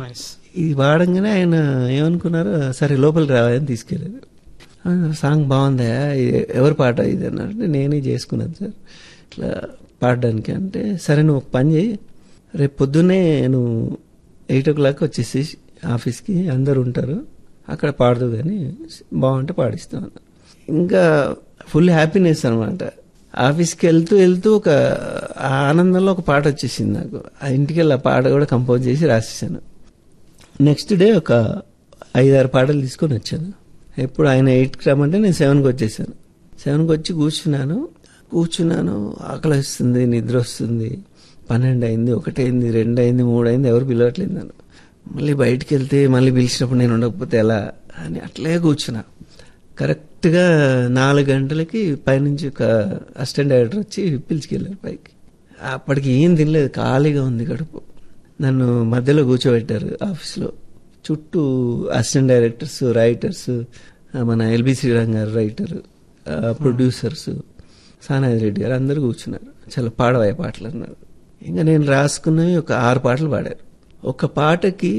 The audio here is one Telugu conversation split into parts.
నైస్ ఇది వాడంగానే ఆయన ఏమనుకున్నారు సరే లోపలికి రావాలని తీసుకెళ్ళారు "ఆ, సాంగ్ బాగుందా ఇది ఎవరి పాట ఇది అన్నారంటే నేనే చేసుకున్నాను సార్ ఇట్లా పాడడానికి అంటే సరే నువ్వు ఒక పని చేయి రేపు పొద్దున్నే నువ్వు ఎయిట్ ఓ క్లాక్ వచ్చేసి ఆఫీస్కి అందరు ఉంటారు అక్కడ పాడదు కానీ బాగుంటే పాడిస్తాను ఇంకా ఫుల్ హ్యాపీనెస్ అనమాట ఆఫీస్కి వెళ్తూ వెళ్తూ ఒక ఆ ఆనందంలో ఒక పాట వచ్చేసింది నాకు ఆ ఇంటికి వెళ్ళి ఆ పాట కూడా కంపోజ్ చేసి రాసేసాను నెక్స్ట్ డే ఒక ఐదారు పాటలు తీసుకొని వచ్చాను ఎప్పుడు ఆయన ఎయిట్కి రమ్మంటే నేను సెవెన్కి వచ్చేసాను సెవెన్కి వచ్చి కూర్చున్నాను కూర్చున్నాను ఆకలి వస్తుంది నిద్ర వస్తుంది పన్నెండు అయింది ఒకటైంది రెండు అయింది మూడు అయింది ఎవరు పిలవట్లేదు నన్ను మళ్ళీ బయటికి వెళ్తే మళ్ళీ పిలిచినప్పుడు నేను ఉండకపోతే ఎలా అని అట్లే కూర్చున్నా కరెక్ట్గా నాలుగు గంటలకి పైనుంచి ఒక అసిస్టెంట్ డైరెక్టర్ వచ్చి పిలిచికెళ్ళారు పైకి అప్పటికి ఏం తినలేదు ఖాళీగా ఉంది కడుపు నన్ను మధ్యలో కూర్చోబెట్టారు ఆఫీస్లో చుట్టూ అసిస్టెంట్ డైరెక్టర్స్ రైటర్స్ మన L B Sriram garu writer producers సానాది Reddy గారు అందరూ కూర్చున్నారు చాలా పాడవాయి పాటలు అన్నారు ఇంకా నేను రాసుకున్నవి ఒక ఆరు పాటలు పాడారు ఒక పాటకి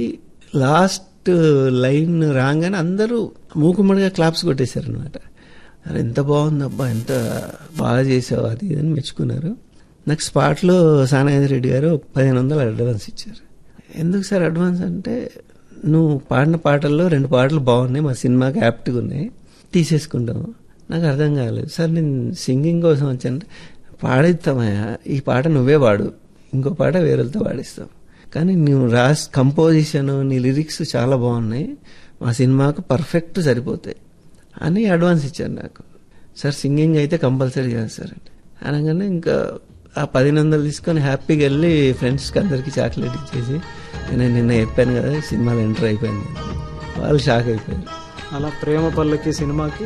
లాస్ట్ లైన్ రాగానే అందరూ మూకుమ్మడిగా క్లాప్స్ కొట్టేశారు అనమాట అరే ఎంత బాగుంది అబ్బా ఎంత బాగా చేసావు అది ఇది అని మెచ్చుకున్నారు నాకు స్పాట్లో సానాది రెడ్డి గారు పదిహేను వందలు అడ్వాన్స్ ఇచ్చారు ఎందుకు సార్ అడ్వాన్స్ అంటే నువ్వు పాడిన పాటల్లో రెండు పాటలు బాగున్నాయి మా సినిమాకి యాప్ట్గా ఉన్నాయి తీసేసుకుంటాము నాకు అర్థం కాలేదు సార్ నేను సింగింగ్ కోసం వచ్చానంటే పాడిస్తామయ్యా ఈ పాట నువ్వే పాడు ఇంకో పాట వేరేతో పాడిస్తాం కానీ నువ్వు రాస్ కంపోజిషన్ నీ లిరిక్స్ చాలా బాగున్నాయి మా సినిమాకు పర్ఫెక్ట్ సరిపోతాయి అని అడ్వాన్స్ ఇచ్చారు నాకు సార్ సింగింగ్ అయితే కంపల్సరీ చేయాలి సార్ అంటే అనగానే ఇంకా ఆ పదిహేను వందలు తీసుకొని హ్యాపీగా వెళ్ళి ఫ్రెండ్స్కి అందరికీ చాక్లెట్ ఇచ్చేసి నేను నిన్న చెప్పాను కదా సినిమాలో ఎంటర్ అయిపోయింది వాళ్ళు షాక్ అయిపోయారు అలా ప్రేమ పల్లకి సినిమాకి